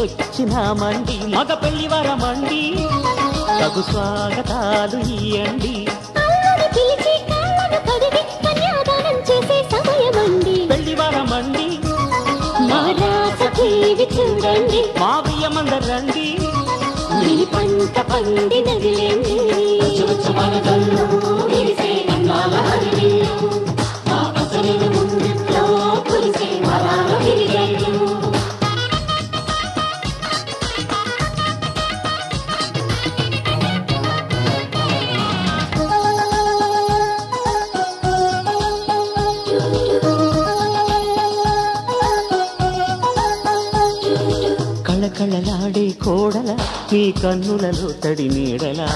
ఇంటికొచ్చినామండి మగ పెళ్లి వరమండి తగు స్వాగతాలు ఇయ్యండి అల్లుని పిలిచి కాళ్ళను కడిగి కన్యాదానం చేసే సమయమండి పెళ్లి వరమండి మా రాస టీవీ చూడండి మా బియ్యమందరండి మీ పంట పండినదిలేండి కురిసే వరాల విరిగండి కళకళలాడే కోడల నీ కన్నులలో తడి నీడలా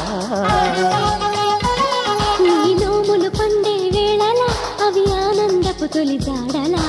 నీ నోములు పండే వేళలా అవి ఆనందపు తొలి జాడలా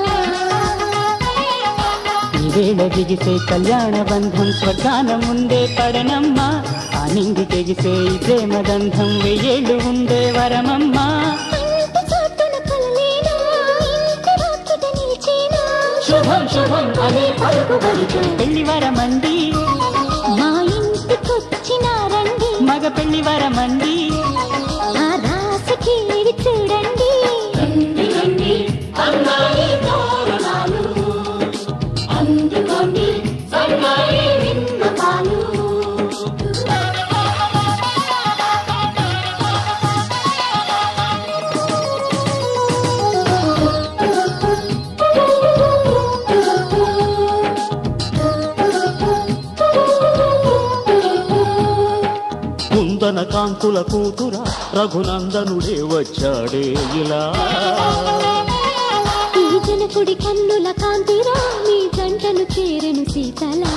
ఈ వేళ దిగిసే కళ్యాణ బంధం స్వర్గాన ముందే పడనమ్మా ఆ నింగి తెగిసే ఈ ప్రేమ గంధం వెయ్యేళ్ళు ఉండే వరమమ్మా ఇంటి చాటున కలలేనా ఇంటి వాకిట నిలిచేనా శుభం శుభం అనే పలుకుబడితో పెళ్లి వరమండి మా ఇంటికొచ్చినారండి మగ పెళ్లి వరమండి ఆ రాశికి ఇవి చూడండి అందుకోండి సన్నాయి విన్నపాలు కుందన కాంతుల కూతుర రఘునందనుడే వచ్చాడే ఇలా ఈ జనకుడి కన్నుల కాంతిరా మీ జంటను చేరెను సీతలా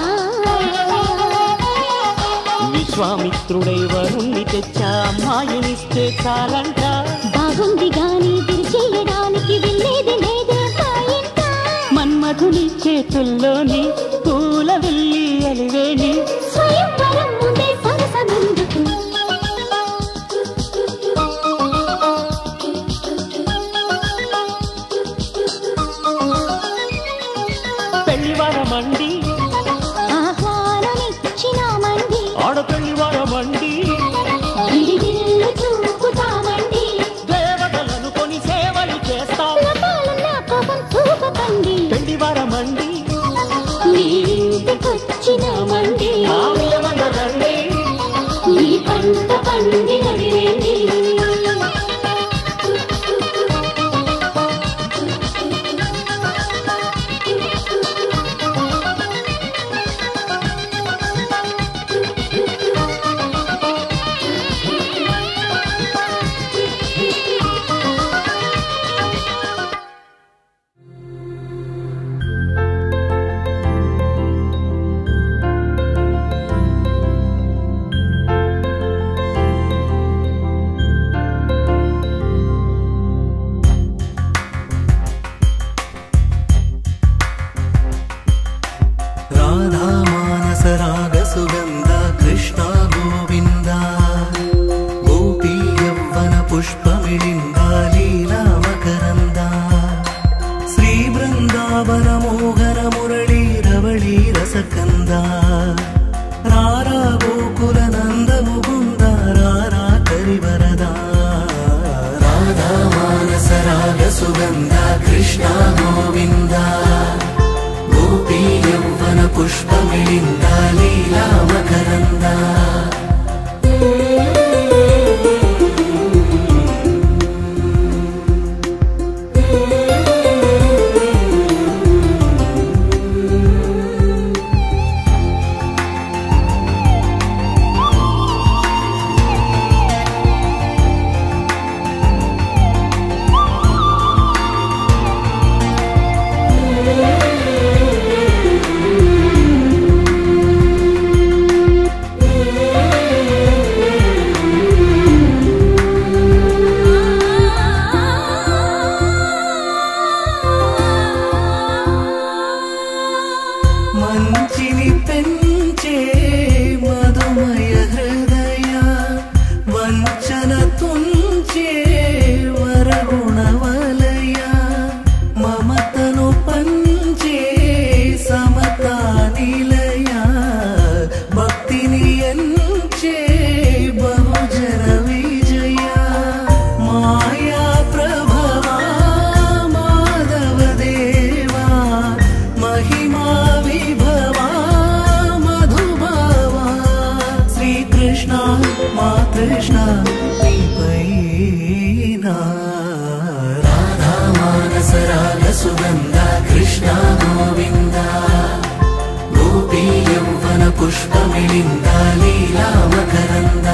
విశ్వామిత్రుడై వరుణ్ణి తెచ్చా అమ్మాయినిస్తే చాలంట బాగుంది గాని విరిచేయడానికి వెళ్ళేది లేదే మా ఇంట మన్మధుని చేతుల్లోని పూల వెళ్ళి అలివేణి స్వయంవరం ముందే సరసమెందుకు పెళ్లి వరమండి ఆహ్వానమిచ్చినామండి ఆడపెళ్లి వరమండి విడిదిల్లు చూపుతామండి దేవతలను కొని సేవలు చేస్తాం లతాలన్న కోపం చూపకండి పెళ్లి వరమండి మీ ఇంటికొచ్చినామండి ఆమెమందరండి ఈ పంట పండినదిలేండి राधा मानस राग सुगन्ध कृष्णा गोविन्द गोपी यौवन पुष्पमिलिन्द लीला मकरन्द श्रीवृन्दावन मोहन मुरळी रवळी रसकन्द रारा गोकुल नन्द मुकुन्द रारा करिवरदा राधा मानस राग सुगन्ध कृष्णा गोविन्द गोपी यौवन पुष्पमिलिन्द लीला मकरन्द సుగంధ కృష్ణ గోవింద గోపీ యౌవన పుష్పమిళింద లీలా మకరంద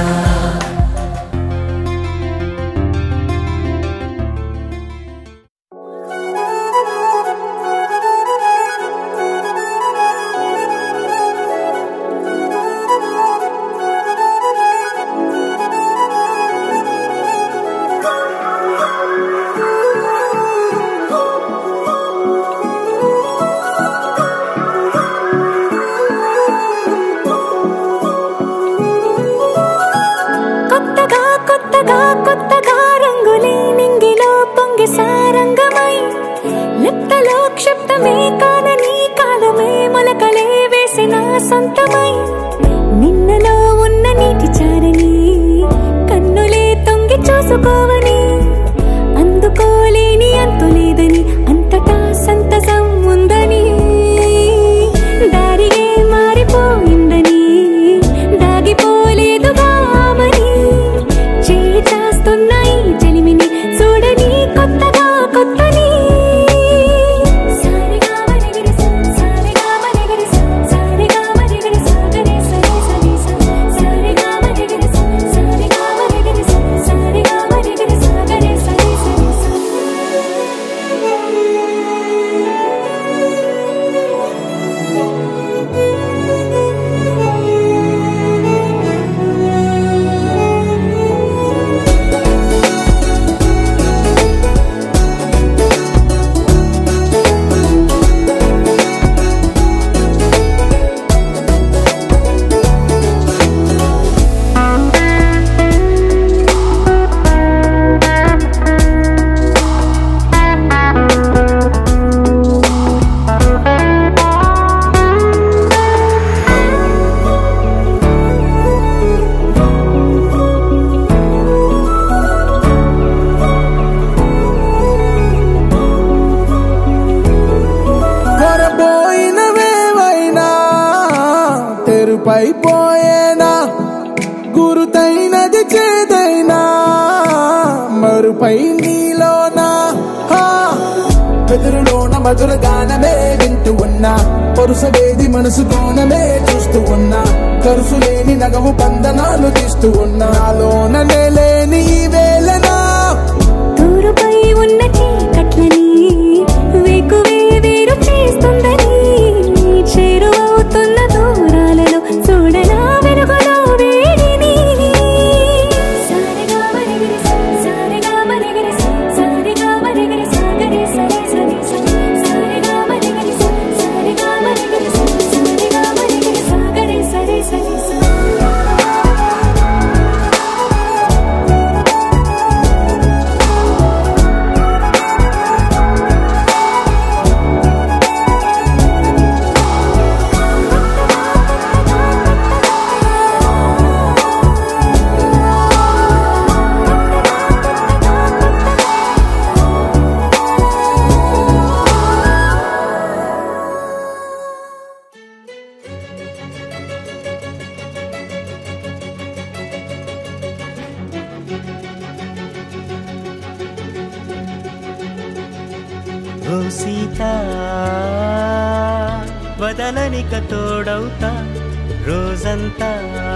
కొత్తగా కొత్తగా కొత్తగా రంగులే నింగిలో పొంగి సారంగమై లిప్తలో క్షిప్తమే కాదని కాలమే మొలకలే వేసిన సొంతమై నిన్నలో ఉన్న నీటి చారని కన్నులే తొంగి చూసుకోవని అందుకోలేని అంతు లేదని అంతటా సంతసం ఉందని దారిగే మారిపోయిందని దాగిపోలేదుగా ఆమని చేయి చాస్తున్నాయి చెలిమిని చూడని కొత్తగా కొత్తని సారిగా మరిగిరి సారిగా మరిగిరి సారిగా మరిగిరి సాగరే సరి సరి సారిగా మరిగిరి సారిగా మరిగిరి సారిగా మరిగిరి సాగరే సరి సరి కొరబోయినవేవైనా తెరుపైపోయేనా గురుతైనది చేదైనా మరుపై నీలోనా హా. వెదురులోన మధుర గానమే వింటూ ఉన్నా పరుసవేది మనసు కోణమే చూస్తూ ఉన్నా కరుసు లేని నగవు బంధనాలు తీస్తూ ఉన్నా నాలోన లేని ఈ వేళనా తూరుపై ఉన్న చీకట్లని వేకువే వేరు చేస్తుందని చేరువవుతున్న దూరాలలో చూడనా వెలుగులో వేడిని సారిగా మరిగిరి సారిగా మరిగిరి సారిగా మరిగిరి సాగరే సరి సరి సారిగా మరిగిరి సారిగా మరిగిరి సారిగా మరిగిరి సాగరే సరి సరి ఓ సీత వదలనిక తోడవుతా రోజంతా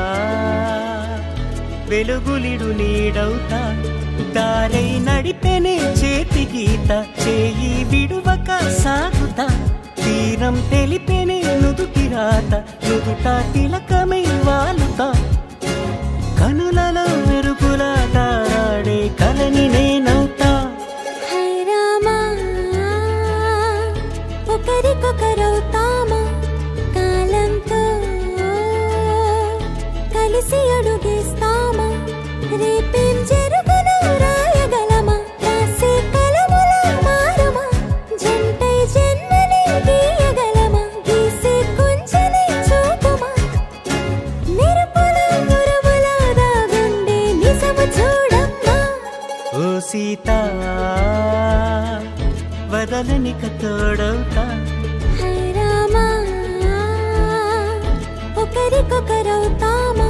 వెలుగులిడు నీడవుతా దారై నడిపెనే చేతి గీత చేయి విడువక సాగుతా తీరం తెలిపెనే నుదుటి రాత నుదుట తిలకమై వాలుతా కనులలో మెరుపులా తారాడే కలని నేనవుతా హై రామా ఒకరికొకరవుతామా కాలంతో కలిసి అడుగేస్తామా రేపేం జరుగునో రాయగలమా రాసే కలముల మారుమా జంటై జన్మని గీయగలమా గీసే కొంచెని చూపుమా మెరుపుల మురుముల దాగుండే నిజము చూడమ్మా ఓ సీత వదలనిక తోడవుతా హై రామా ఒకరికొకరవుతామా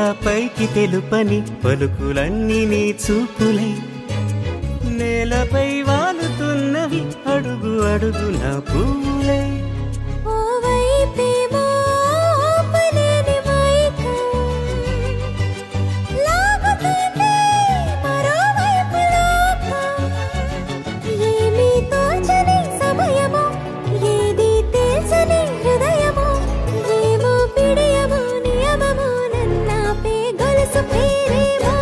ఇంకా పైకి తెలుపని పలుకులన్నీ నీ చూపులై నేలపై వాలుతున్నవి అడుగు అడుగు నా పూలై ఓ వైపేమో ఆపలేని మైకం లాగుతుంది మరోవైపు లోకం ఏమీ తోచని సమయమో ఏది తేల్చని హృదయమో ఏమో పిడియమో నియమమో నన్నాపే గొలుసు పేరేమో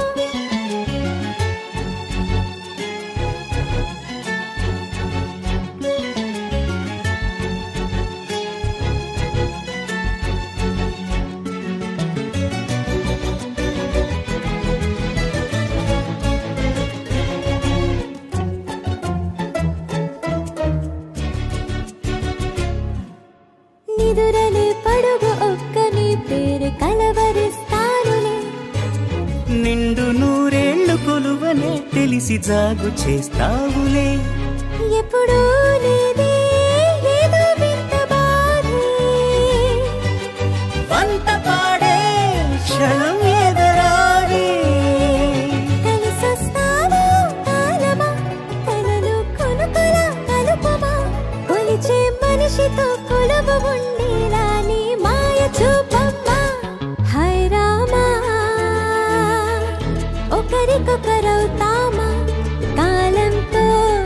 నిదురలే పడుగు ఒక్క నీ పేరు కలవరిస్తానులే నిండు నూరేళ్లు కొలువనే తెలిసి జాగు చేస్తావులే ఎప్పుడూ లేదే ఏదో వింత బాధే వంత పాడే క్షణం ఎదరాడే కలిసొస్తావా కాలమా కలలు కొనుకల కలుపమా కొలిచే మనిషితో కొలువు ఉండేలా నీ మాయ చూపమ్మా హై రామా ఒకరికొకరవుతామా కాలంతో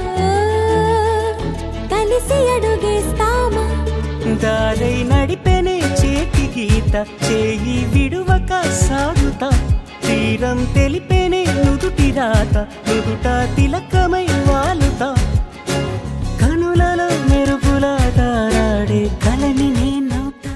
కలిసి అడుగేస్తామా దారై నడిపెనే చేతి గీత చేయి విడువక సాగుతా తీరం తెలిపేనే నుదుటి రాత నుదుట తిలకమై వాలుతా కనులలో మెరుపులా తారాడే కలని నేనవుతా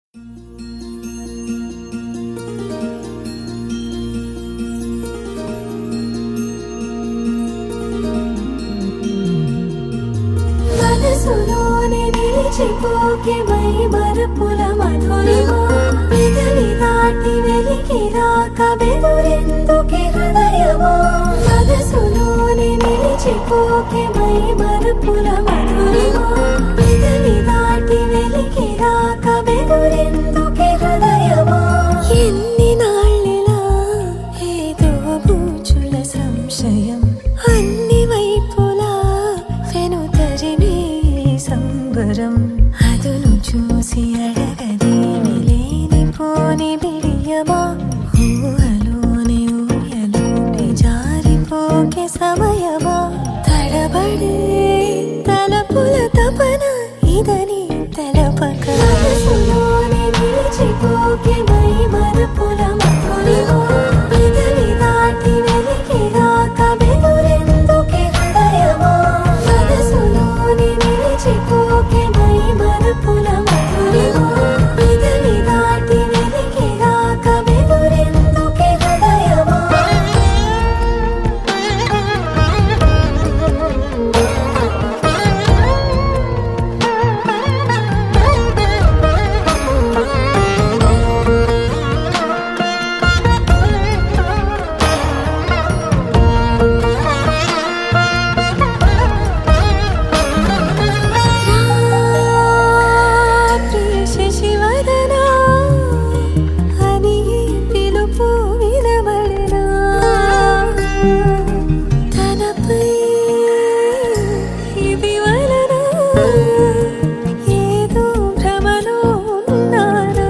మనసులోనే నిలిచిపోకే మై మరుపుల మధురిమా పెదవి దాటి వెలికి రాక బెదురెందుకే హృదయమా మనసులోనే నిలిచిపోకే మై మరుపుల మధురిమా పెదవి దాటి వెలికి రాక బెదురెందుకే హృదయమా ఎన్ని నాళ్ళిలా ఏదో బూచుల సంశయం అన్ని వైపులా వెనుతరినే సంబరం అదును చూసి అడగదేమి లేనిపోని బిడియమా ఊహలోని ఊయలోకి జారిపోకే సమయమా తడబడే తలపుల తపన ఇదని తెలపక మనసులోనే నిలిచిపోకే మై మరుపుల మధురిమా పెదవి దాటి వెలికి రాక బెదురెందుకే హృదయమా మనసులోనే నిలిచిపోకే మై మరుపుల మధురిమా పెదవి దాటి వెలికి రాక బెదురెందుకే హృదయమా శశివదనా అని పిలుపు వినబడనా తనపై ఇది వలన ఏదో భ్రమలో ఉన్నానా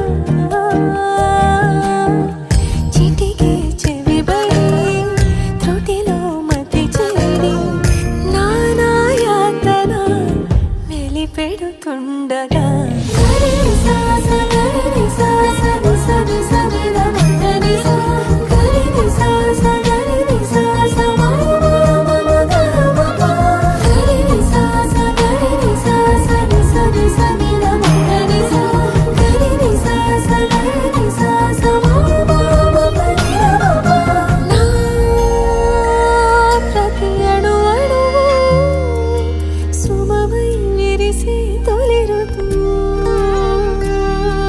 చిటికే చెవిబడి త్రుటిలో మతి చెడి నానాయాతన వెలిపెడుతుండగా గరి సాస గరి సాస నిస నిస నిద మద నిస గరి సాస గరి సాస మమ మమ మగ మమ గరి సాస గరి సాస నిస నిస నిద మద నిస గరి సాస గరి సాస మమ మమ మగ మమ నా ప్రతి అణు అణువు సుమమై విరిసే తొలి ఋతువు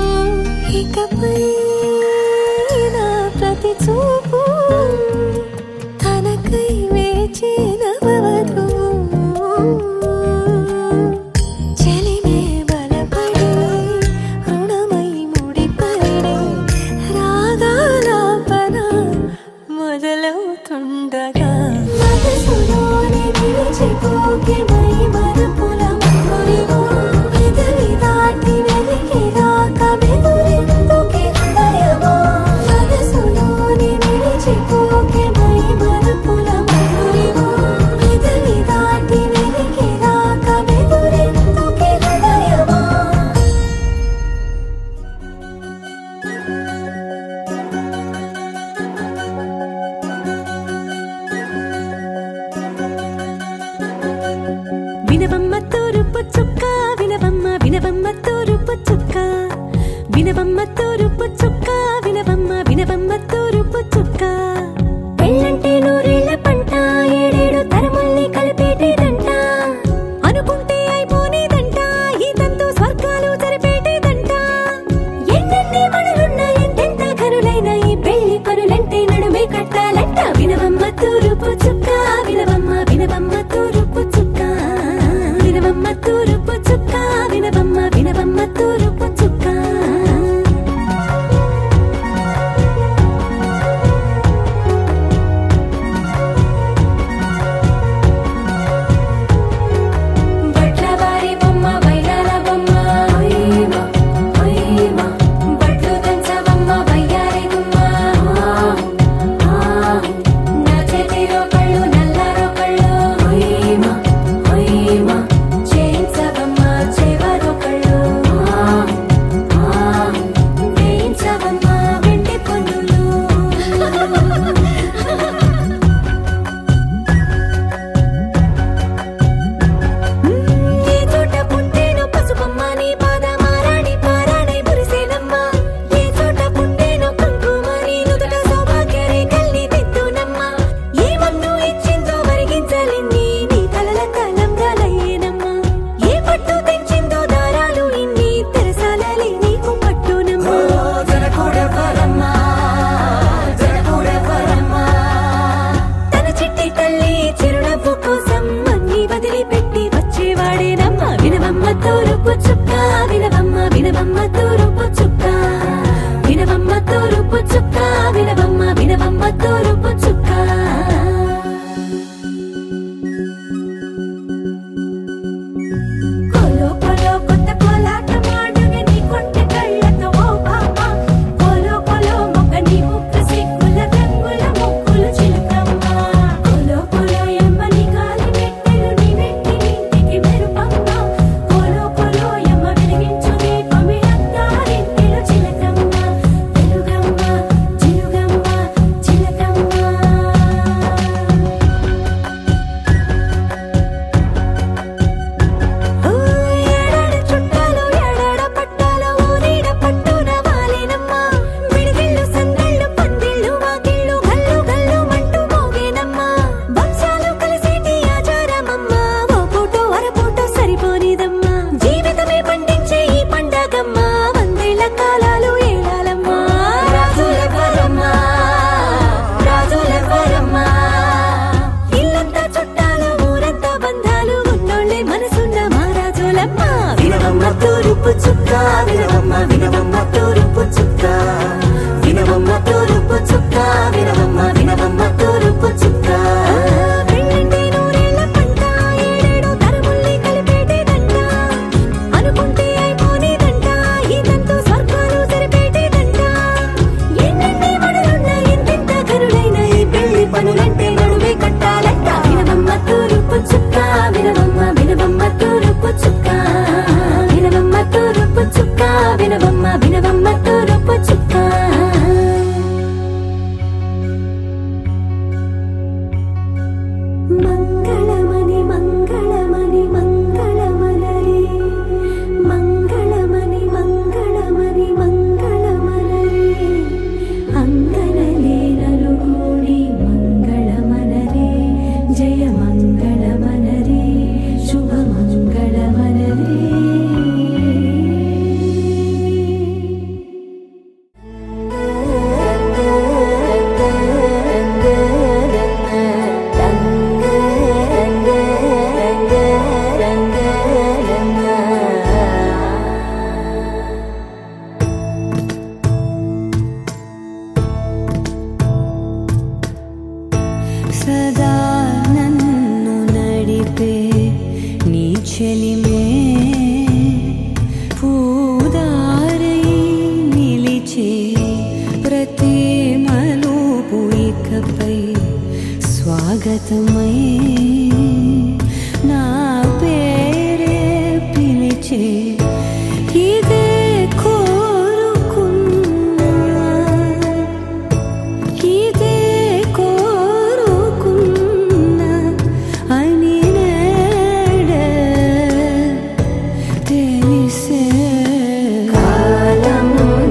వినవమ్మ తూరుపు చుక్క వినవమ్మ వినవమ్మ తూరుపు చుక్క పెళ్ళంటే నూరేళ్ల పంట ఏడేడు తరముల్ని కలిపేటేదంట అనుకుంటే అయిపోనేదంట ఈ తంతు స్వర్గాలు జరిపేటేదంట ఎన్నెన్ని మనులున్న ఎంతెంత కరులైన ఈ పెళ్లి పనులంటే నడుమే కట్టాలంట వినవమ్మ తూరుపు చుక్క వినవమ్మ వినవమ్మ తూరుపు చుక్క వినవమ్మ తూరుపు చుక్క వినవమ్మ వినవమ్మ తూరుపు చుక్క బట్లవారి బొమ్మ వైరాల బొమ్మ హొయ్మ హొయ్మ బట్లు దంచవమ్మ వయ్యారి గుమ్మ నా చేతిలో కళ్ళు నల్లారో కళ్ళు హొయ్మ హొయ్మ చేయించవమ్మ చేవరో కళ్ళు వేయించవమ్మ వెండి పొన్నులు ఏ చోట పుట్టేనో పసుపమ్మ నీ పాదమారాణి పారాణై మురిసేనమ్మ ఏ చోట పుట్టేనో కుంకుమ నీ నుదుట సౌభాగ్య రేఖల్ని దిద్దునమ్మ ఏ మన్ను ఇచ్చిందో మరిగించలిన్ని నీ తలల తలంబ్రాలయ్యేనమ్మ ఏ పట్టు తెంచిందో దారాలు ఇన్ని తెరసాలలి నీకు పట్టునమ్మ జనకూడెవరమ్మా జనకూడెవరమ్మా తన చిట్టి తల్లి చిరునవ్వు కోసం అన్ని వదిలిపెట్టి వచ్చేవాడేనమ్మ వినవమ్మ తూరుపు చుక్క వినవమ్మ వినవమ్మ తూరుపు చుక్క వినవమ్మ తూరుపు చుక్క వినవమ్మ వినవమ్మ తూరుపు చుక్క కోలో కోలో కొత్త కోలాటం ఆడుగ నీ కొంటె కళ్ళతో ఓ బామ్మ కోలో కోలో మొగ్గ నీ ముక్క సిగ్గుల రంగుల ముక్కులు చిలుకమ్మ కోలో కోలో ఎమ్మ నీ కాలి మెట్టెలు నీ వెంటి ఇంటికి మెరుపమ్మ కోలో కోలో ఎమ్మ వెలిగించు దీపమి అత్తారింటిలో చిలకమ్మ వెలుగమ్మ చిలుగమ్మ చిలకమ్మ ఏడాడ చుట్టాలు ఏడాడ పట్టాలు ఊరీడ పట్టున వాలేనమ్మ విడిదిళ్ళు సందళ్ళు పందిళ్ళు వాకిళ్ళు గల్లు గల్లు మంటూ మోగేనమ్మ వంశాలు కలిసేటి ఆచారమమ్మ ఓ పూటో అరపూటో సరిపోనిదమ్మ జీవితమే పండించే ఈ పండగమ్మ వందేళ్ల కాలాలు ఏడాలమ్మ రాజులెవరమ్మా రాజులెవరమ్మా ఇల్లంతా చుట్టాలు ఊరంతా బంధాలు ఉన్నోళ్ళే మనసున్న మహారాజులమ్మ వినవమ్మ తూరుపు చుక్క వినవమ్మ వినవమ్మ తూరుపు చుక్క వినవమ్మ తూరుపు చుక్క వినవమ్మ వినవమ్మ తూరుపు చుక్క పెళ్ళంటే నూరేళ్ల పంట ఏడేడు తరముల్ని కలిపేటేదంట అనుకుంటే అయిపోనేదంట ఈ తంతు స్వర్గాలు జరిపేటేదంట ఎన్నెన్ని మడులున్న ఎంతెంత కరులైన ఈ పెళ్లి పనులంటే నడువే కట్టాలంట వినవమ్మ తూరుపు చుక్క వినవమ్మ వినవమ్మ తూరుపు చుక్క వినవమ్మ తూరుపు చుక్క వినవమ్మ వినవమ్మ తూరుపు చుక్క మంగళమణి మంగళమణి మంగళమలరే మంగళమణి మంగళమణి మంగళమలరే అంగనలే నలుగూడి మంగళమనరే జయ మంగళమనరే శుభ మంగళమనరే సదా నన్ను నడిపే నీ చెలిమే పూదారై నిలిచే ప్రతి మలుపు ఇకపై స్వాగతమై నా పేరే పిలిచే ఇదే కోరుకున్నా ఇదే కోరుకున్నా అని నేడే తెలిసే కాలము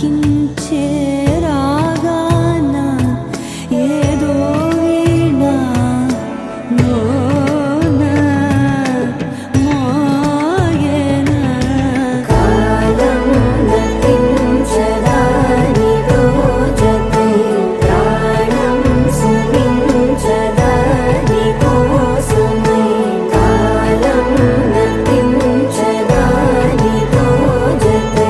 పలికించే రాగాన ఏదో వీణ మోన మోయన కాలం నతించదాని రోజతే ప్రాణం సుమించదాని కోసమై కాలం నతించదాని రోజతే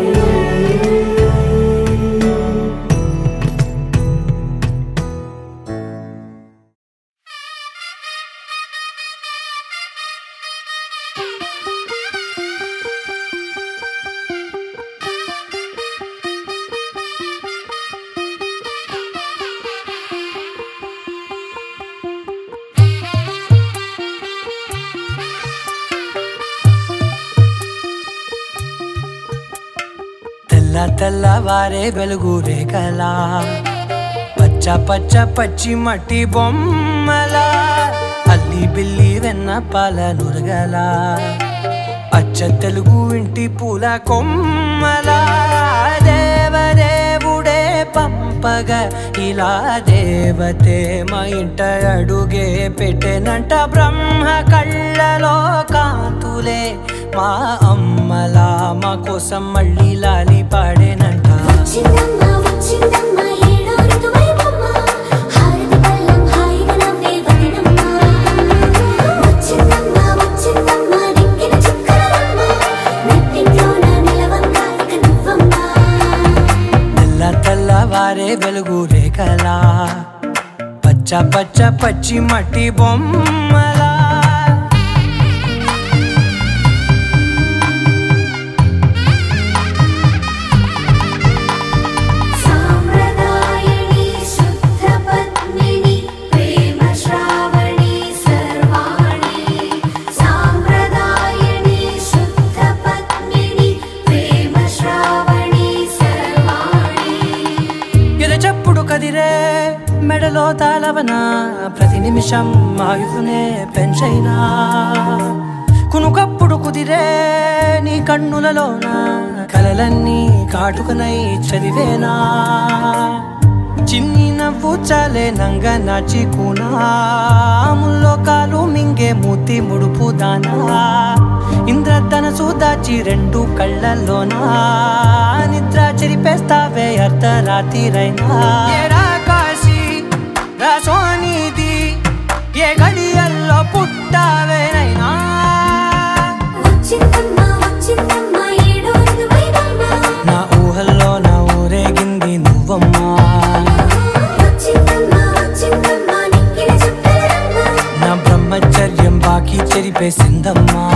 తెల్ల తెల్లవారే వెలుగు రేఖలా పచ్చ పచ్చ పచ్చి మట్టి బొమ్మలా అల్లి బిల్లి వెన్న పాల నురగల అచ్చ తెలుగు ఇంటి పూల కొమ్మలా దేవదేవుడే పంపగా ఇలా దేవతే మా ఇంట అడుగే పెట్టెనంట బ్రహ్మ కళ్ళలో కాంతులే మా అమ్మలా మా కోసం మళ్ళీ లాలి పాడేనంట వచ్చిందమ్మ వచ్చిందమ్మ ఏడో ఋతువైవమ్మ హారతి పళ్ళం హాయిగా నవ్వే వదినమ్మ వచ్చిందమ్మ వచ్చిందమ్మ నెక్కిన చుక్కలమ్మ నెట్టింట్లోన నిలవంగ ఇక నువ్వమ్మ తెల్ల తెల్లవారే వెలుగు రేఖలా పచ్చ పచ్చ పచ్చి మట్టి బొమ్మలా సాంప్రదాయని శుద్ధ పద్మిని ప్రేమ శ్రావణి సర్వాణి సాంప్రదాయని శుద్ధ పద్మిని ప్రేమ శ్రావణి సర్వాణి ఎద చప్పుడు కదిరే మెడలో తాళవన ప్రతి నిమిషం ఆయుధునే పెంచైనా కునుకప్పుడు కుదిరే నీ కన్నులలోన కలలన్నీ కాటుకనై చదివేనా చిన్ని నవ్వు చాలే నంగ నాచి ముల్లో కాలు మింగే మూతి ముడుపు దానా ఇంద్రధనసు దాచి రెండు కళ్ళల్లోనా నిద్ర చెరిపేస్తావే అర్ధరాత్రిరైనా ఏడా కాశీ రా సోనిది ఏ గడియల్లో పుట్టావేనైనా వచ్చిందమ్మ వచ్చిందమ్మ ఏడో ఋతువైవమ్మ నా ఊహల్లో నా ఊరేగింది నువ్వమ్మా వచ్చిందమ్మ వచ్చిందమ్మ నెక్కిన చుక్కలమ్మ నా బ్రహ్మచర్యం బాకీ చెరిపేసిందమ్మా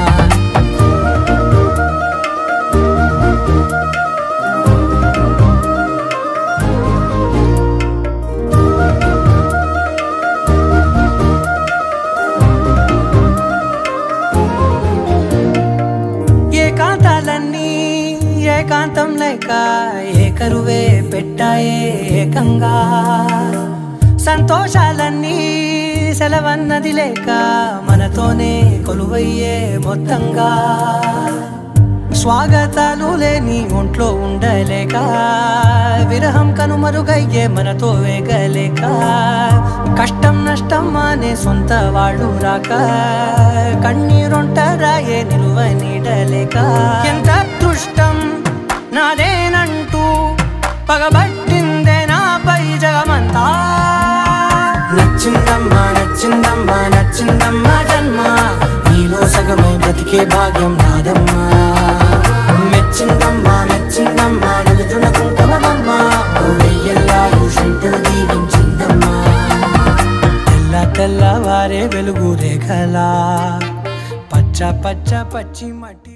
ఏకాంతాలన్నీ ఏకాంతం లేక ఏకరువే పెట్టాయే ఏకంగా సంతోషాలన్నీ సెలవన్నది లేక మనతోనే కొలువయ్యే మొత్తంగా స్వాగతాలు లేని ఒంట్లో ఉండలేక విరహం కనుమరుగయ్యే మనతో వేగలేక కష్టం నష్టం అనే సొంత వాళ్ళు రాక కన్నీరొంటరాయే నిలువ నీడలేక ఎంత అదృష్టం నాదేనంటూ పగబట్టిందే నాపై జగమంతా నచ్చిందమ్మా నచ్చిందమ్మా నచ్చిందమ్మా జన్మ నీలో సగమై బ్రతికే భాగ్యం నాదమ్మా మెచ్చిందమ్మా మెచ్చిందమ్మా నలుతున్న కుంకుమమ్మా ఓ వెయ్యల్లా భూషంతో దీవించిందమ్మా తెల్ల తెల్లవారే వెలుగు రేఖలా పచ్చ పచ్చ పచ్చి మట్టి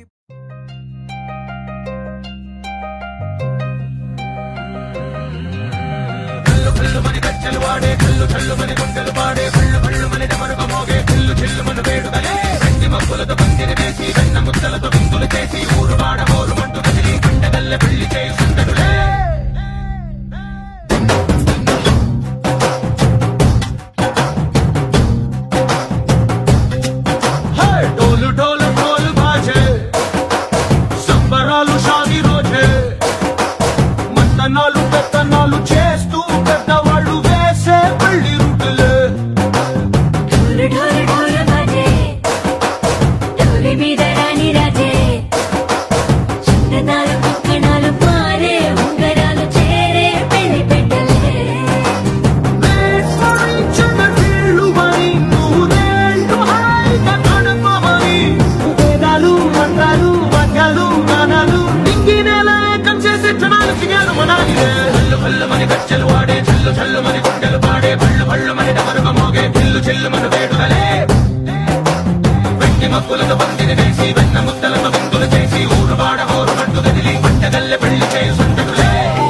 డోలు డోలు డోలు బాజే సంబరాలు షాది రోజే సాగిరే హల్లు హల్లు మని గజ్జలు వాడే చల్లు చల్లు మని గుండెలు పాడే భళ్ళు భళ్ళు మని డమరుగ మోగే పిల్లు చెల్లు మన వేడుదలే వెండి మక్కులతో పందిని వేసి వెన్న ముద్దలతో విందులు చేసి ఊరు వాడ హోరు పట్టు గదిలి పట్టగల్లె పెళ్లి చేయు సంతకులే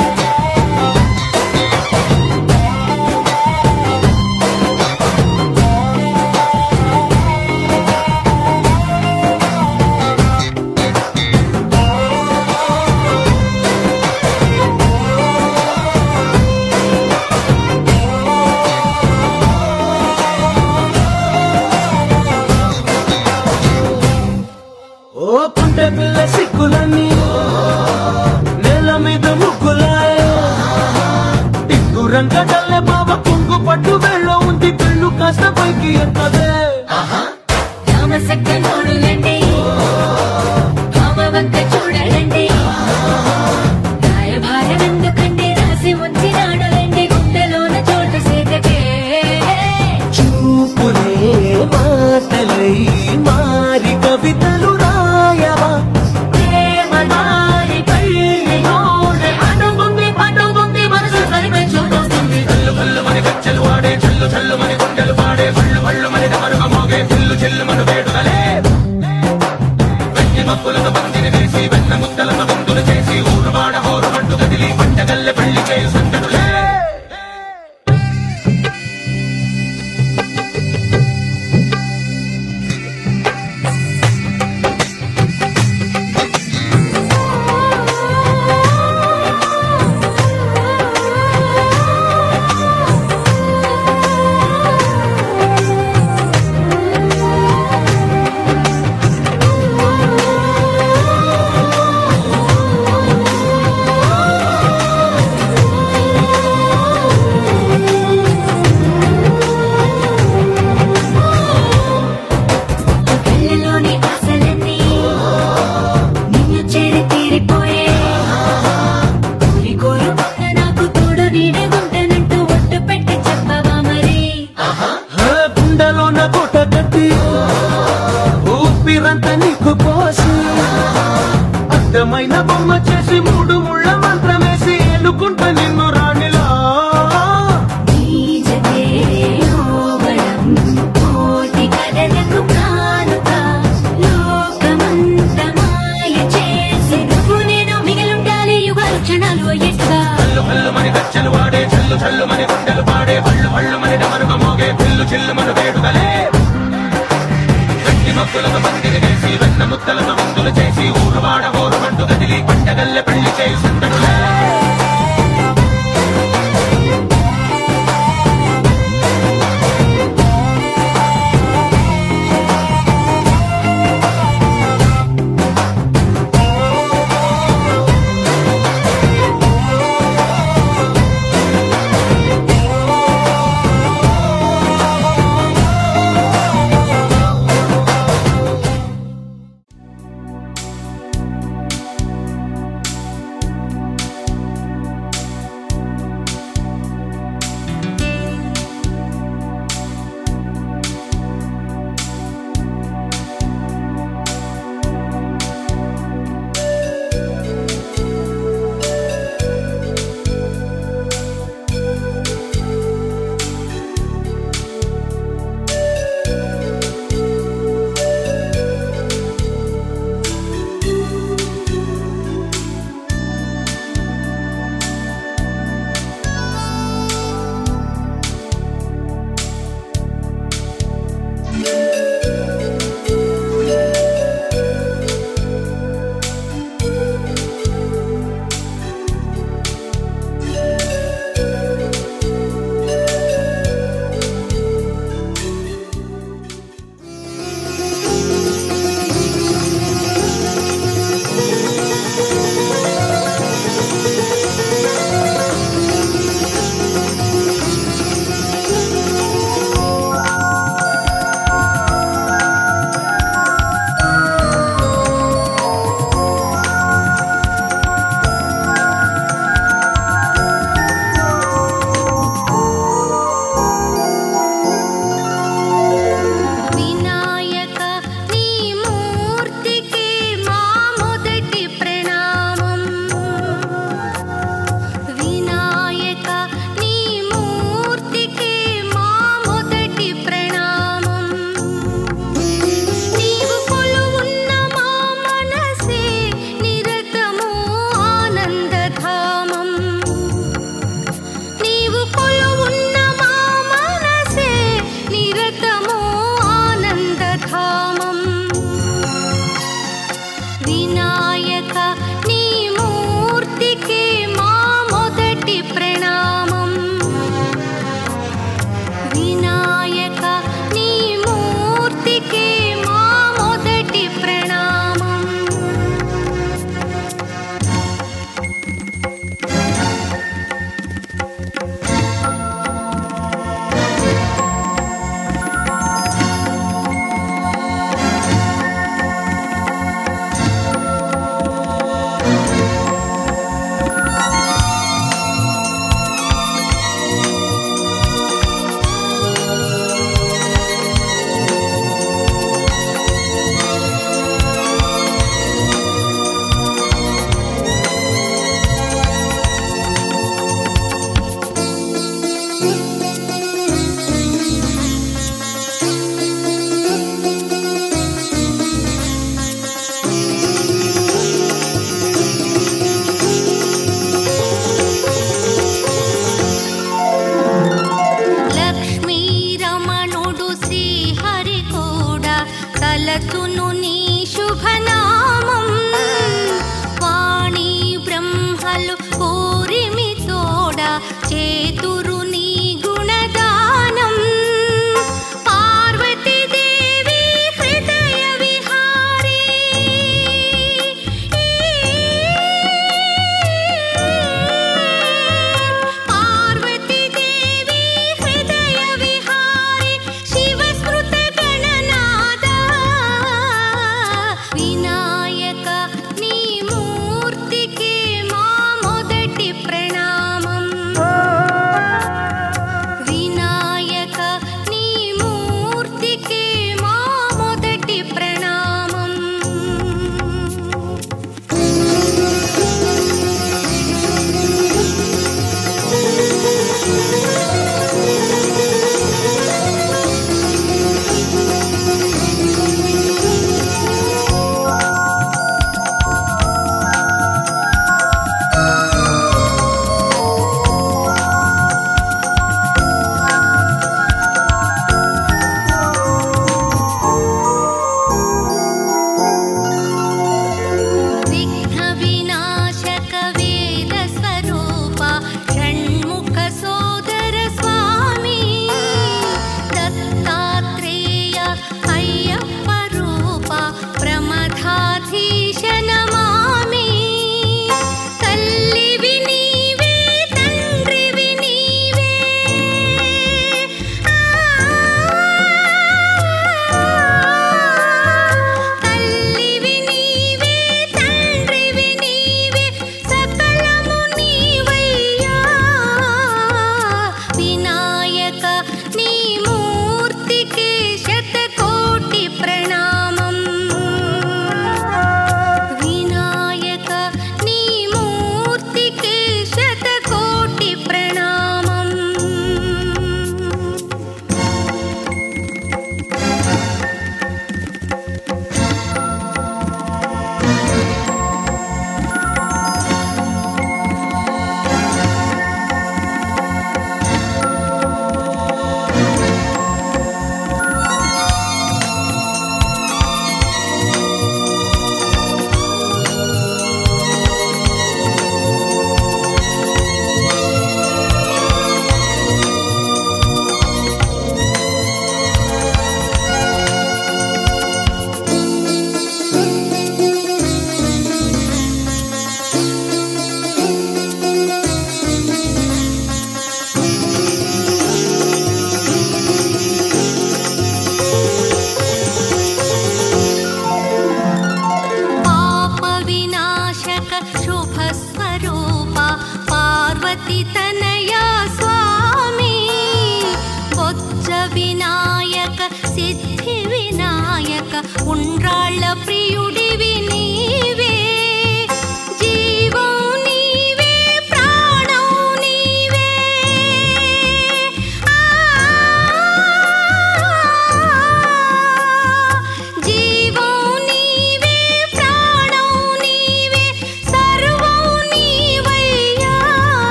ఓ పుంటె పిల్ల సిక్కులన్నీ నేల మీద ముగ్గులాయ టిక్కు రంగడల్లే బాబా కుంగు పట్టు వెళ్ళ ఉంది పెళ్ళు కాస్త పైకి ఎత్తదే రామసక్క నోడులండి భామవంక చూడలండి రాయభారం ఎందుకండి రాసి ఉంచినాడులండి గుండెలోన చోటు సేదకే చూపులే మాటలై మారి కవితలు రాయవా ప్రేమ దారి కళ్ళలోనే అడుగుంది పడుగుంది మనసు కలిపే చూడొస్తుంది హల్లు హల్లు మని గజ్జలు వాడే చల్లు చల్లు మని గుండెలు పాడే భళ్ళు భళ్ళు మని డమరుగ మోగే పిల్లు చెల్లు మన వేడుదలే వెండి మక్కులతో పందిని వేసి వెన్న ముద్దలతో విందులు చేసి ఊరు వాడ హోరు పట్టు గదిలి పట్టగల్లె పెళ్లి చేయు సంతకులే కళ్ళలోని ఆశలన్నీ నిన్ను చేరి తీరిపోయే కోరి కోరుకున్న నాకు తోడు నీడే ఉంటానంటూ ఒట్టు పెట్టి చెప్పవా మరి గుండెలోన కోట కట్టి ఊపిరంతా నీకు పోసి అర్థమైన బొమ్మ చేసి మూడు ముళ్ళ మంత్రమేసి ఎన్నుకుంటా నిన్ను రాణిలా నీజకే ఓవడం కోటి కథలకు కానుక లోకమంత మాయ చేసి నువ్వు నేను మిగిలుండాలి యుగాలు క్షణాలు అయ్యేట్టుగా హల్లు హల్లు మని గజ్జలు వాడే చల్లు చల్లు మని గుండెలు పాడే భళ్ళు భళ్ళు మని డమరుగ మోగే పిల్లు చెల్లు మన వేడుదలే గట్టి మక్కులతో పందిరి వేసి వెన్న ముద్దలతో విందులు చేసి ఊరు వాడ హోరు పట్టు గదిలి పట్టగల్లె పెళ్లి చేయు సంతకులే వినాయక నీ మూర్తికి మా మొదటి ప్రణామం వినాయక నీ మూర్తికి మా మొదటి ప్రణామం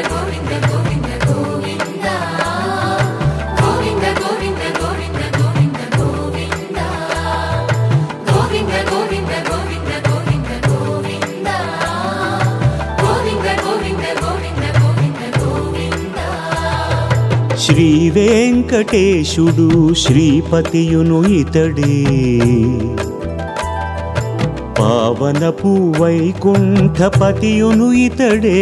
గోవింద గోవింద గోవింద గోవింద గోవింద గోవింద గోవింద గోవింద గోవింద గోవింద గోవింద గోవింద గోవింద గోవింద గోవింద గోవింద గోవింద గోవింద శ్రీ వెంకటేశుడు శ్రీపతియును ఇతడే పావనపు వైకుంఠపతియును ఇతడే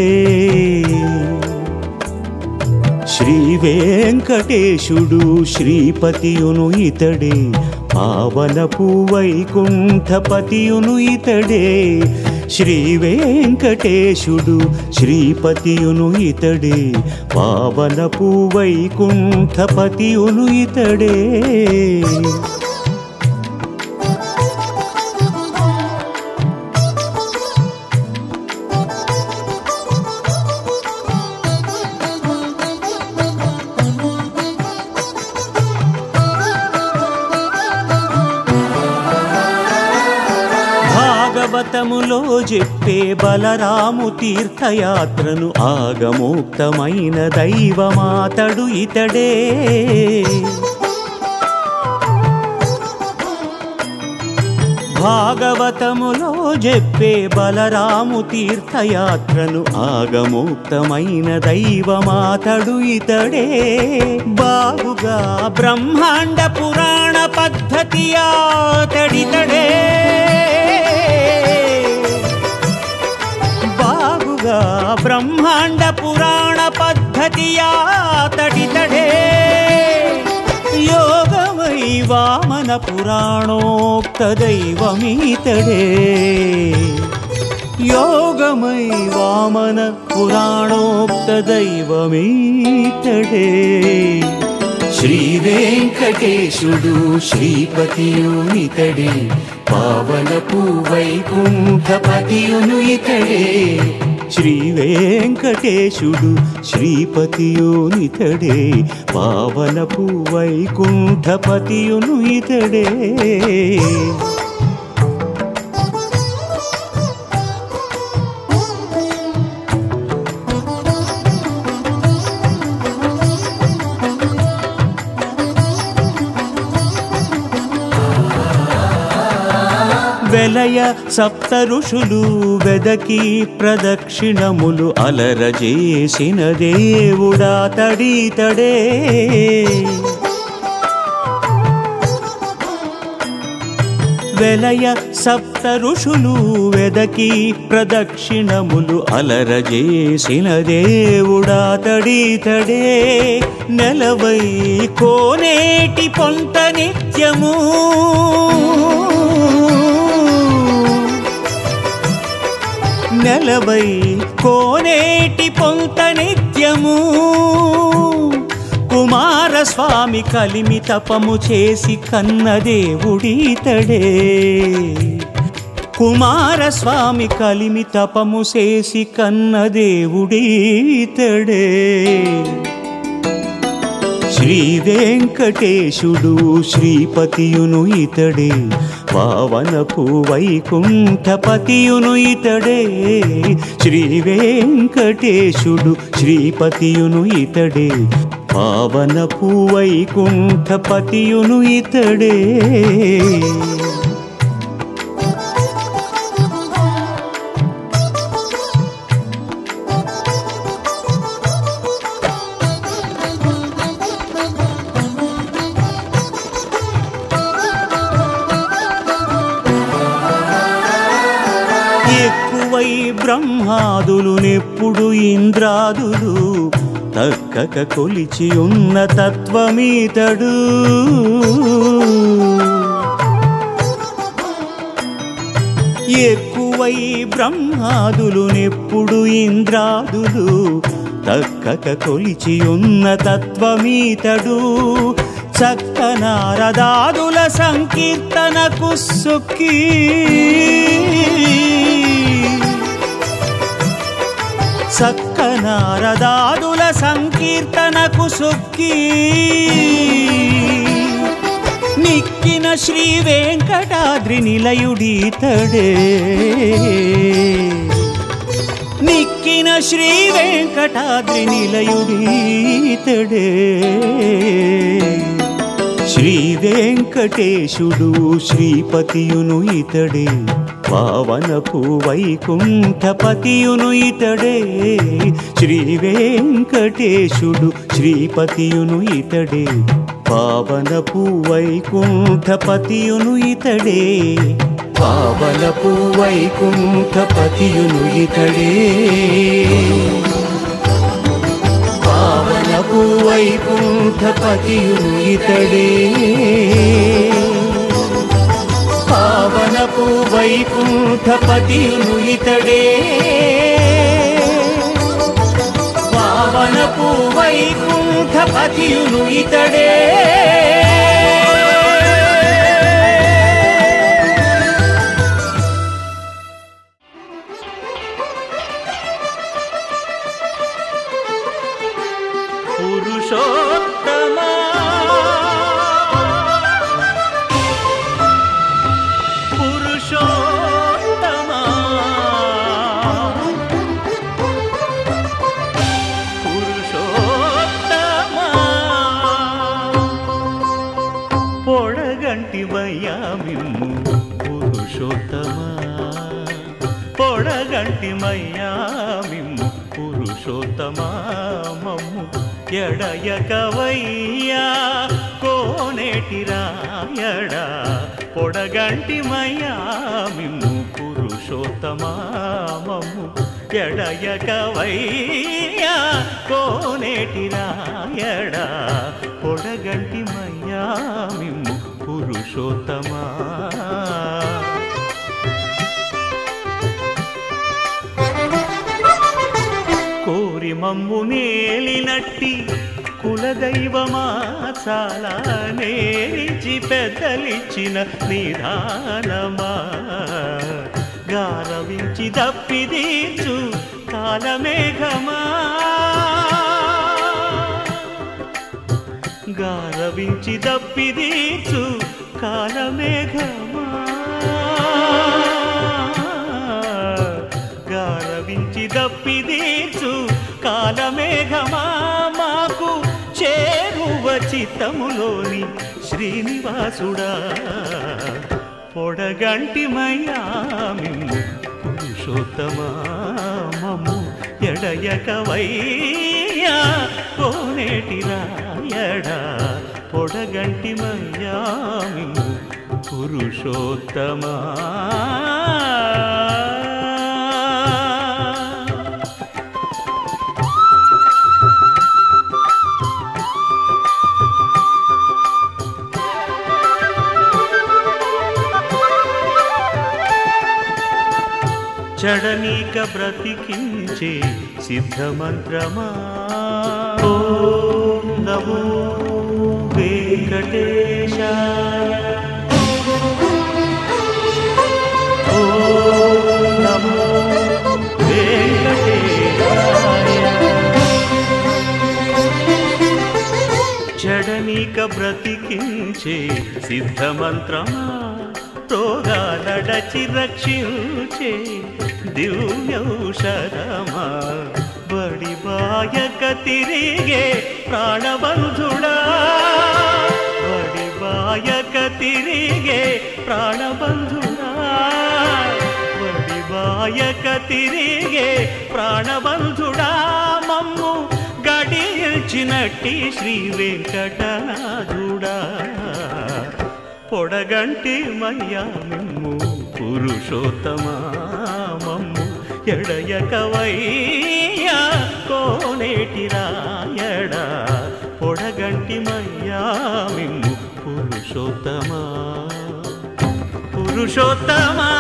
శ్రీ వెంకటేశుడు శ్రీపతియును ఇతడే పావనపు వైకుంఠపతియును ఇతడే శ్రీ వెంకటేశుడు శ్రీపతియును ఇతడే పావనపు వైకుంఠపతియును ఇతడే భాగవతములో చెప్పే బలరాము తీర్థయాత్రను ఆగమోక్తమైన దైవమాతడు ఇతడే భాగవతములో చెప్పే బలరాము తీర్థయాత్రను ఆగమోక్తమైన దైవమాతడు ఇతడే బాగుగా బ్రహ్మాండ పురాణ పద్ధతి ఆతడితడే బాగుగా బ్రహ్మాండ పురాణ పద్ధతి ఆతడితడే యోగమై వామన పురాణోక్త దైవమీతడే యోగమై వామన పురాణోక్త దైవమీతడే శ్రీ వెంకటేశుడు శ్రీపతియును ఇతడే పావనపు వైకుంఠపతియును ఇతడే శ్రీ వెంకటేశుడు శ్రీపతియునితడే పావనపు వైకుంఠపతియును ఇతడే వెలయ సప్త ఋషులు వెదకి ప్రదక్షిణములు అలరజేసిన దేవుడా తడీతడే వెలయ సప్త ఋషులు వెదకి ప్రదక్షిణములు అలరజేసిన దేవుడా తడీతడే నెలవై కోనేటి పొంత నిత్యము నెలవై కోనేటి పొంత నిత్యము కుమారస్వామి కలిమి తపము చేసి కన్నదేవుడీతడే కుమారస్వామి కలిమి తపము చేసి కన్నదేవుడీతడే శ్రీ వెంకటేశుడు శ్రీపతియును ఇతడే పావనపు వైకుంఠపతియును ఇతడే శ్రీ వెంకటేశుడు శ్రీపతియును ఇతడే పావనపు వైకుంఠపతియును ఇతడే ఎక్కువై బ్రహ్మాదులు నెప్పుడు ఇంద్రాదులు తక్కక కొలిచి ఉన్న తత్వమీతడు ఎక్కువై బ్రహ్మాదులు నెప్పుడు ఇంద్రాదులు తక్కక కొలిచి ఉన్న తత్వమీతడు చక్క నారదాదుల సంకీర్తనకు సొక్కి చక్క నారదాదుల సంకీర్తనకు సొక్కి నిక్కిన శ్రీ వెంకటాద్రి నిలయుడీతడే నిక్కిన నిక్కిన శ్రీ వెంకటాద్రి నిలయుడీతడే శ్రీ వెంకటేశుడు శ్రీపతియును ఇతడే పావనపు వైకుంఠపతియును ఇతడే శ్రీ వెంకటేశుడు శ్రీపతియును ఇతడే పావనపు వైకుంఠపతియును ఇతడే పావనపు వైకుంఠపతియును ఇతడే పావనపు వైకుంఠపతియును ఇతడే పావనపు వైకుంఠపతియును ఇతడే పావనపు వైకుంఠపతియును ఇతడే పురుషోత్తమా పురుషోత్తమా పురుషోత్తమా పొడగంటి మయ్యామిమ్ము పురుషోత్తమా పొడగంటి మయ్యామిమ్ము పురుషోత్తమా మమ్ము ఎడయకవయ్యా కోనేటి రాయడా పొడగంటి మయ్యామిమ్ము పురుషోత్తమా మమ్ము ఎడయకవయ్యా కోనేటి రాయడా పొడగంటి మయ్యామిమ్ము పురుషోత్తమా కోరి మమ్ము నేలినట్టి కులదైవమా చాలా నేరిచి పెద్దలిచ్చిన నిదానమా గారవించి దప్పిదీర్చు కాలమేఘమా గారవించి దప్పిదీర్చు కాలమేఘమా గారవించి దప్పిదీర్చు కాలమేఘమా మాకు చేరువ చిత్తములోని శ్రీనివాసుడా పొడగంటి మయామిమ్ము పురుషోత్తమా మమ్ము ఎడయకవయ్యా కోనేటి రాయడా పొడగంటి మయామిమ్ము పురుషోత్తమా చడనీక బ్రతికించే సిద్ధమంత్రమా ఓం నమో వెంకటేశాయ ఓం నమో వెంకటేశాయ చడనీక బ్రతికించే సిద్ధమంత్రమా రోగాలడచి రక్షించే దివ్యౌషధమా బడి బాయక తిరిగే ప్రాణబంధుడా బడి బాయక తిరిగే ప్రాణబంధుడా బడి బాయక తిరిగే ప్రాణబంధుడా మమ్ము గడిచినట్టి శ్రీ వెంకటనాథుడా పొడగంటి మయ్యా మిమ్ము పురుషోత్తమా మమ్ము ఎడయకవయ్యా కోనేటి రాయడా పొడగంటి మయ్యా మిమ్ము పురుషోత్తమా పురుషోత్తమా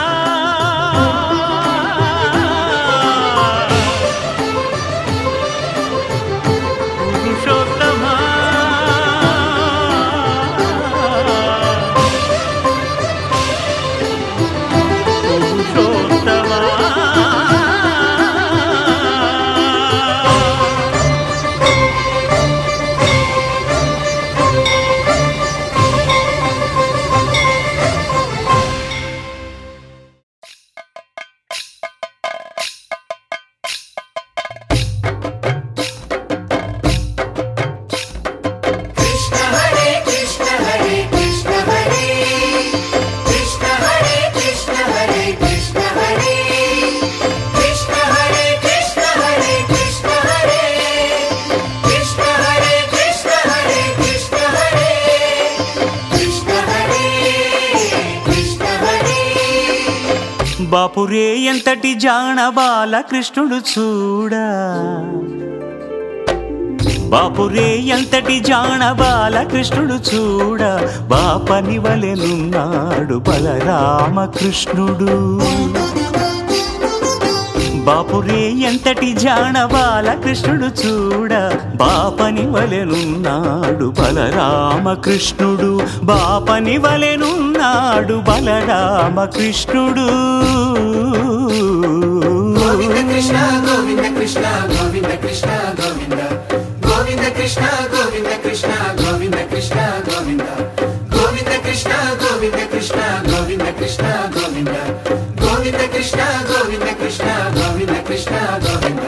బాపురే ఎంతటి జాణ బాలకృష్ణుడు చూడా బాపురే ఎంతటి జాణ బాలకృష్ణుడు చూడ బాపని వలెనున్నాడు బలరామకృష్ణుడు బాపురే ఎంతటి జాణ బాలకృష్ణుడు చూడ బాపని వలెనున్నాడు బలరామకృష్ణుడు బాపని వలెనున్నాడు బలరామకృష్ణుడు గోవింద కృష్ణ గోవింద కృష్ణ గోవింద కృష్ణ గోవింద గోవింద కృష్ణ గోవింద కృష్ణ గోవింద కృష్ణ గోవింద గోవింద కృష్ణ గోవింద కృష్ణ గోవింద కృష్ణ గోవింద గోవింద కృష్ణ గోవింద కృష్ణ గోవింద కృష్ణ గోవింద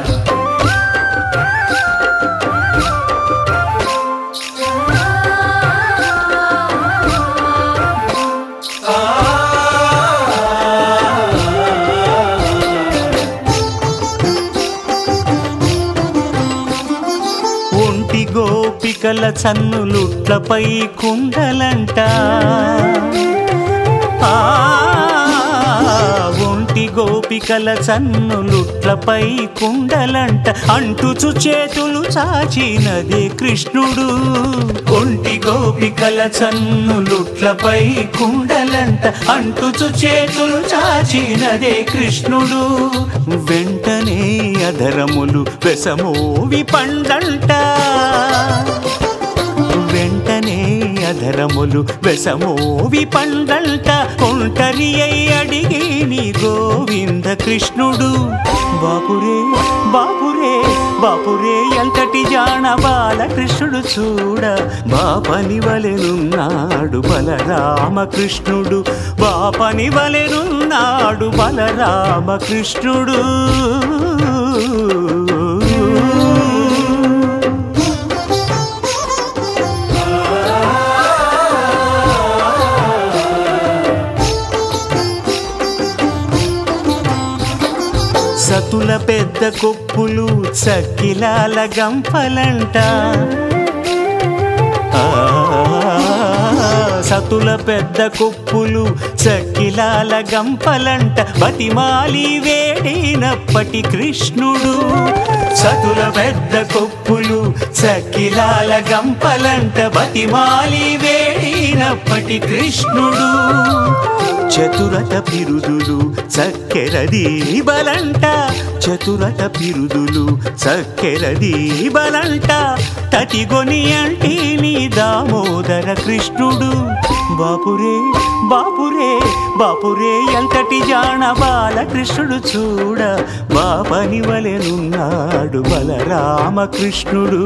ఒంటి గోపికల చన్నులుట్లపై కుండలంట ఆ, ఒంటి గోపికల చన్నులుట్లపై కుండలంట అంటుచు చేతులు చాచినదే కృష్ణుడు ఒంటి గోపికల చన్నులుట్లపై కుండలంట అంటుచు చేతులు చాచినదే కృష్ణుడు వెంటనే అధరములు వెసమోవి పండంట వెంటనే అధరములు వెసమోవి పండంట ఒంటరి అయి అడిగి నీ గోవింద కృష్ణుడు బాపురే బాపురే బాపురే ఎంతటి జాణ బాలకృష్ణుడు చూడ బాపని వలెనున్నాడు బలరామకృష్ణుడు బాపని వలెనున్నాడు బలరామకృష్ణుడు సతుల పెద్ద కొప్పులు చక్కిలాల గంపలంట ఆ, సతుల పెద్ద కొప్పులు చక్కిలాల గంపలంట బతిమాలి వేడినప్పటి కృష్ణుడు సతుల పెద్ద కొప్పులు చక్కిలాల గంపలంట బతిమాలి వేడినప్పటి కృష్ణుడు చతురత పిరుదులు చక్కెరది బలంట చతురత పిరుదులు చక్కెరది బలంట తటిగొని అంటే నీ దామోదర కృష్ణుడు బాపురే బాపురే బాపురే ఎంతటి జాణ బాలకృష్ణుడు చూడ బాపని వలెనున్నాడు బలరామకృష్ణుడు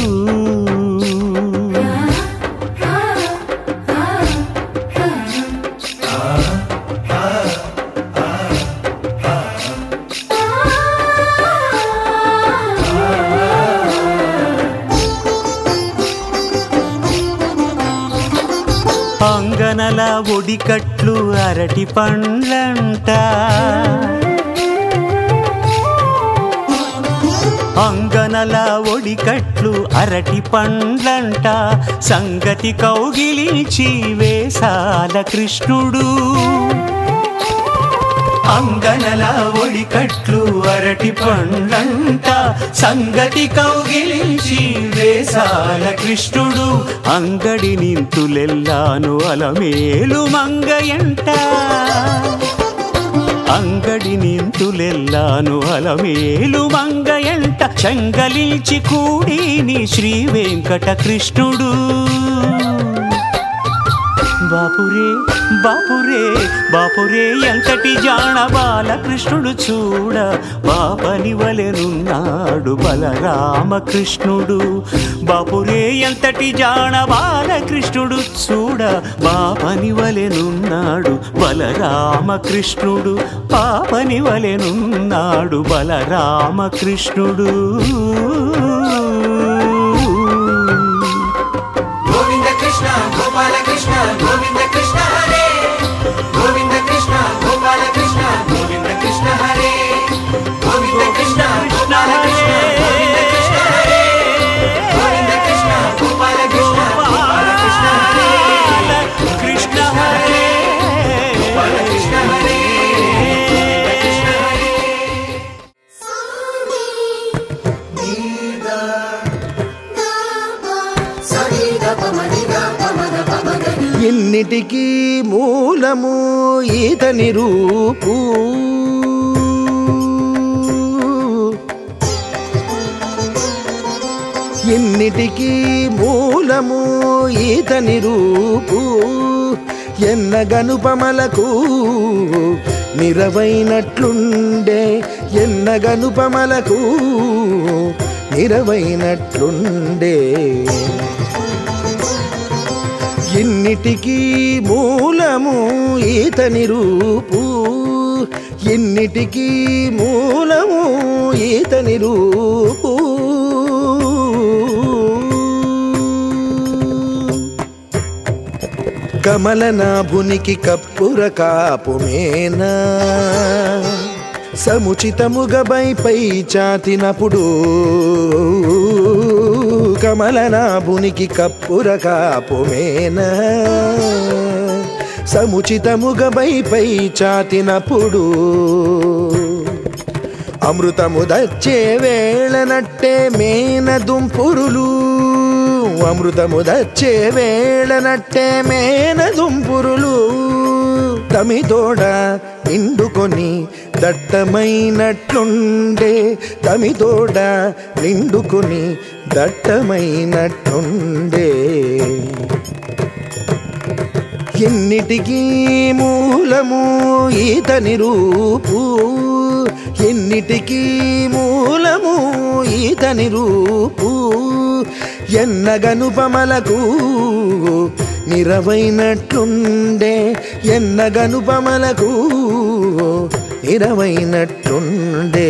అంగనల ఒడికట్లు అరటి పండ్లంట అంగనల ఒడికట్లు అరటి పండ్లంట సంగతి కౌగిలించి వేసాల కృష్ణుడు అంగనల ఒడికట్లు అరటి పండ్లంట సంగతి కౌగిలించి వేసాల కృష్ణుడు అంగడి నింతులెల్లాను అలమేలు మంగయంట అంగడి నింతులెల్లాను అలమేలు మంగయంట చెంగలించి కూడి నీ శ్రీ వెంకట కృష్ణుడు బాపురే బాపురే బాపురే ఎంతటి జాణ బాలకృష్ణుడు చూడ బాపని వలెనున్నాడు బలరామకృష్ణుడు బాపురే ఎంతటి జాణ బాలకృష్ణుడు చూడ బాపని వలెనున్నాడు బలరామకృష్ణుడు పాపని వలెనున్నాడు బలరామకృష్ణుడు గోవింద కృష్ణ గోపాల కృష్ణ గోవింద కృష్ణ హరే గోవింద కృష్ణ గోపాల కృష్ణ గోవింద కృష్ణ హరే గోవింద కృష్ణ గోపాల కృష్ణ గోవింద కృష్ణ హరే గోవింద కృష్ణ గోపాల కృష్ణ గోపాల కృష్ణ హరే కృష్ణ హరే గోపాల కృష్ణ హరే ఇన్నిటికీ మూలము ఈతని రూపు ఇన్నిటికీ మూలము ఈతని రూపు ఎన్న గనుపమలకు నిరవైనట్లుండే ఎన్న గనుపమలకు నిరవైనట్లుండే ఇన్నిటికీ మూలము ఈతని రూపు ఇన్నిటికీ మూలము ఈతని రూపు కమలనాభునికి కప్పుర కాపుమేనా సముచితముగబై పై చాతినప్పుడు కమలనాభునికి కప్పుర కాపుమేనా సముచితముగబై పై చాతినప్పుడు అమృతము దచ్చే వేళనట్టే మేన దుంపురులు అమృతము దచ్చే వేళనట్టే మేన దుంపురులు తమితోడ నిండుకొని దట్టమైనట్లుండే తమితోడ నిండుకొని దట్టమైనట్లుండే ఎన్నిటికీ మూలము ఈతని రూపు ఎన్నిటికీ మూలము ఈతని రూపు ఎన్నగనుపమలకు నిరవైనట్లుండే ఎన్నగనుపమలకు నిరవైనట్లుండే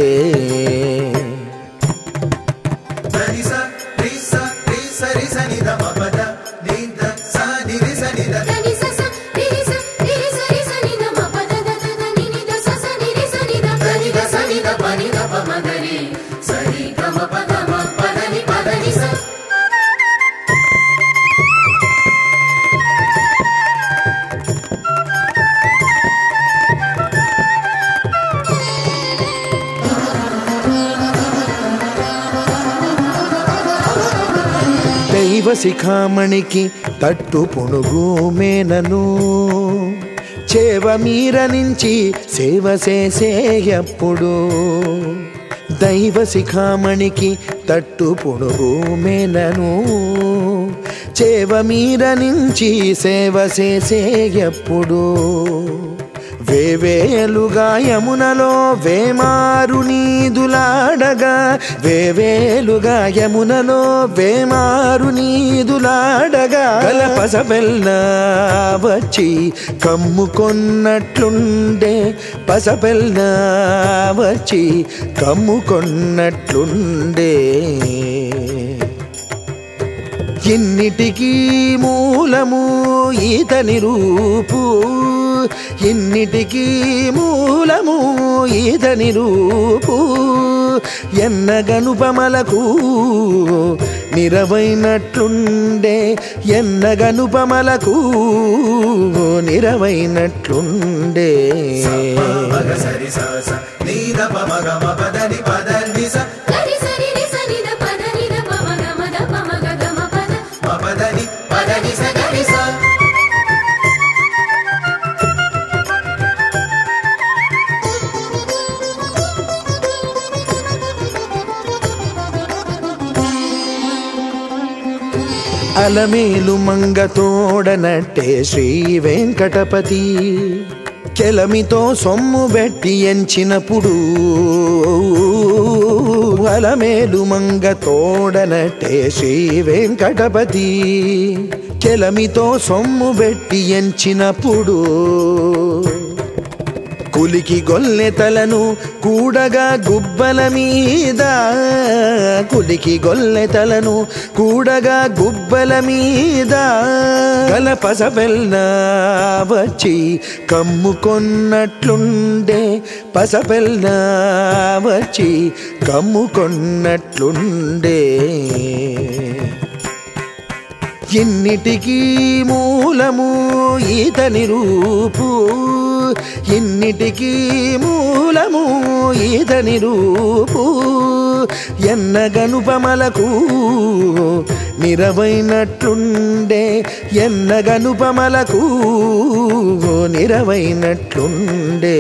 దైవ శిఖామణికి తట్టు పుణుగు మేనను చేవ మీర నుంచి సేవ చేసేయప్పుడు దైవ శిఖామణికి తట్టు పుణుగు మేనను చేవ మీర నుంచి సేవ చేసేయప్పుడు వేవేలుగా యమునలో వేమారు నీదులాడగా వేవేలుగా యమునలో వేమారు నీదులాడగా పసపెల్ల వచ్చి కమ్ముకొన్నట్లుండే పసపెల్ల వచ్చి కమ్ముకొన్నట్లుండే ఇన్నిటికీ మూలము ఈతని రూపు ఇన్నిటికీ మూలము ఈతని రూపు ఎన్న గనుపమలకు నిరవైనట్లుండే ఎన్న గనుపమలకు నిరవైనట్లుండే సరి స స నీ ద ప మ గ మ ప ద ని ప ద ని స మ ప ద ని ప ద ని స ద ని స అలమేలు మంగ తోడనట్టే శ్రీ వెంకటపతి కెలమితో సొమ్ము పెట్టి ఎంచినప్పుడు అలమేలు మంగ తోడనట్టే శ్రీ వెంకటపతి కెలమితో సొమ్ము పెట్టి ఎంచినప్పుడు కులికి గొల్లె తలను కూడగా గుబ్బల మీద కులికి గొల్లె తలను కూడగా గుబ్బల మీద గలపసబెల్ల వచ్చి కమ్ముకొన్నట్లుండే పసబెల్ల వచ్చి కమ్ముకొన్నట్లుండే ఇన్నిటికీ మూలము ఈతని రూపు ఇన్నిటికీ మూలము ఈతని రూపు ఎన్నగనుపమలకు నిరవైనట్లుండే ఎన్నగనుపమలకు నిరవైనట్లుండే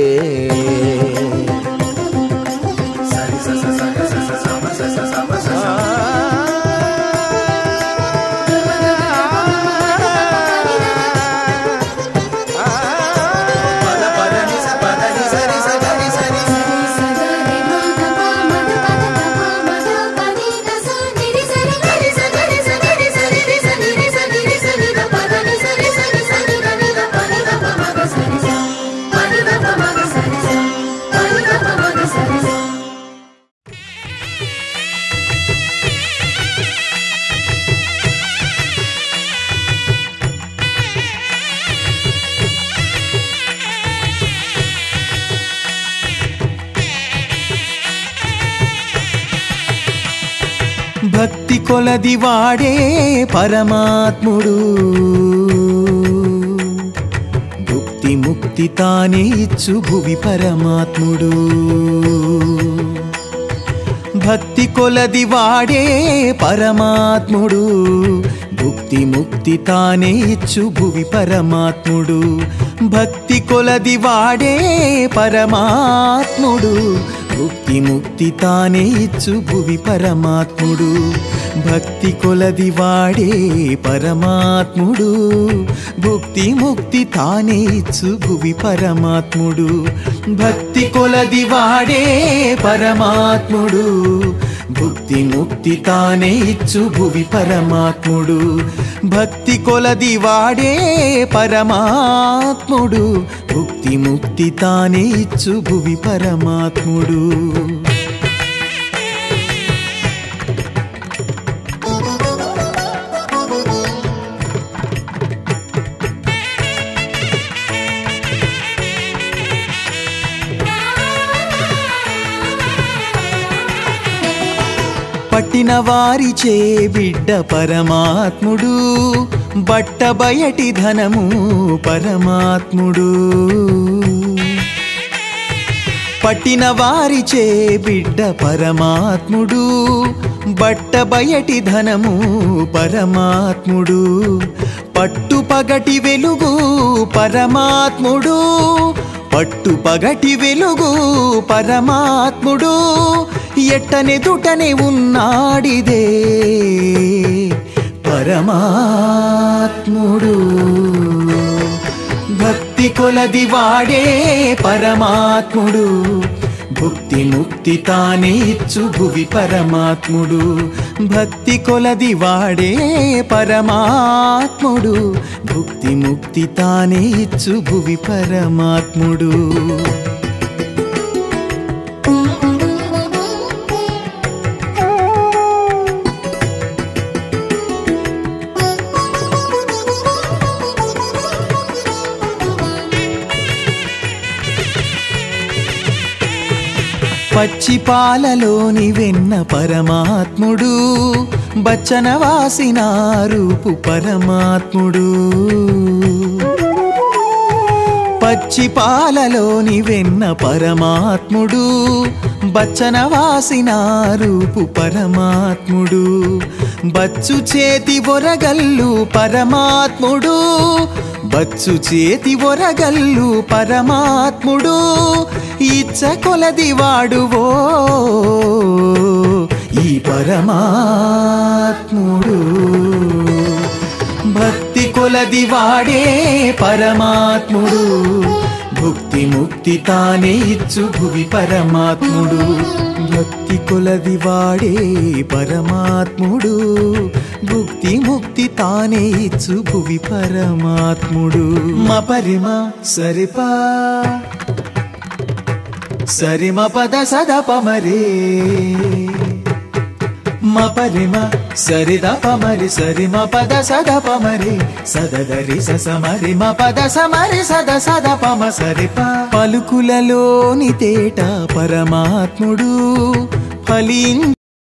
భక్తి కొలది వాడే పరమాత్ముడు భుక్తి ముక్తి తానే ఇచ్చు భువి పరమాత్ముడు భక్తి కొలది వాడే పరమాత్ముడు భుక్తి ముక్తి తానే ఇచ్చు భువి పరమాత్ముడు భక్తి కొలది వాడే పరమాత్ముడు భుక్తి ముక్తి తానే ఇచ్చు భువి పరమాత్ముడు భక్తి కొలది వాడే పరమాత్ముడు భుక్తి ముక్తి తానే ఇచ్చు భువి పరమాత్ముడు భక్తి కొలది వాడే పరమాత్ముడు భుక్తి ముక్తి తానే ఇచ్చు భువి పరమాత్ముడు భక్తి కొలది వాడే పరమాత్ముడు భుక్తి ముక్తి తానే ఇచ్చు భువి పరమాత్ముడు పట్టిన వారిచే బిడ్డ పరమాత్ముడు బట్ట బయటి ధనము పరమాత్ముడు పట్టిన వారిచే బిడ్డ పరమాత్ముడు బట్ట బయటి ధనము పరమాత్ముడు పట్టు పగటి వెలుగు పరమాత్ముడు పట్టు పగటి వెలుగు పరమాత్ముడు ఎట్టనెదుటనే ఉన్నాడిదే పరమాత్ముడు భక్తి కొలది వాడే పరమాత్ముడు భుక్తి ముక్తి తానే ఇచ్చు భువి పరమాత్ముడు భక్తి కొలది వాడే పరమాత్ముడు భుక్తి ముక్తి తానే ఇచ్చు భువి పరమాత్ముడు పచ్చి పాలలోని వెన్న పరమాత్ముడు బచ్చన వాసిన రూపు పరమాత్ముడు పచ్చి పాలలోని వెన్న పరమాత్ముడు బచ్చన వాసిన రూపు పరమాత్ముడు బచ్చు చేతి ఒరగల్లు పరమాత్ముడు బచ్చు చేతి ఒరగల్లు పరమాత్ముడు ఇచ్చ కొలది వాడువో ఈ పరమాత్ముడు భక్తి కొలది వాడే పరమాత్ముడు భుక్తి ముక్తి తానే ఇచ్చు భువి పరమాత్ముడు భక్తి కొలది వాడే పరమాత్ముడు భుక్తి ముక్తి తానే ఇచ్చు భువి పరమాత్ముడు మా పరిమ సరిపా సరిమ పద సదపమరే మ పరిమ సరిద పమరి సరిమ పద సద పమరి సదదరి సమరి మ పద సమరి సద సద పమ సరిప పలుకులలోని తేట పరమాత్ముడు ఫలించ